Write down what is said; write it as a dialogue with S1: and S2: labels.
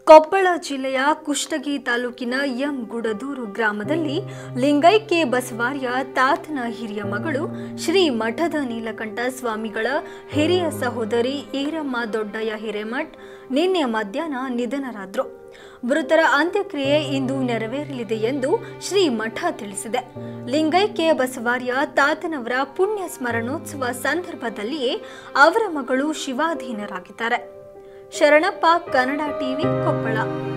S1: ಕೊಪ್ಪಳ ಜಿಲ್ಲೆಯ ಕುಷ್ಟಗಿ ತಾಲೂಕಿನ ಎಂ ಗುಡದೂರು ಗ್ರಾಮದಲ್ಲಿ ಲಿಂಗೈಕ್ಯ ಬಸವಾರ್ಯ ತಾತನ ಹಿರಿಯ ಮಗಳು ಶ್ರೀ ಮಠದ ನೀಲಕಂಠ ಸ್ವಾಮಿಗಳ ಹಿರಿಯ ಸಹೋದರಿ ಈರಮ್ಮ ದೊಡ್ಡಯ್ಯ ಹಿರೇಮಠ್ ನಿನ್ನೆ ಮಧ್ಯಾಹ್ನ ನಿಧನರಾದರು ಮೃತರ ಅಂತ್ಯಕ್ರಿಯೆ ಇಂದು ನೆರವೇರಲಿದೆ ಎಂದು ಶ್ರೀ ಮಠ ತಿಳಿಸಿದೆ ಲಿಂಗೈಕ್ಯ ಬಸವಾರ್ಯ ತಾತನವರ ಪುಣ್ಯ ಸ್ಮರಣೋತ್ಸವ ಸಂದರ್ಭದಲ್ಲಿಯೇ ಅವರ ಮಗಳು ಶಿವಾಧೀನರಾಗಿದ್ದಾರೆ ಶರಣಪ್ಪ ಕನ್ನಡ ಟಿವಿ ಕೊಪ್ಪಳ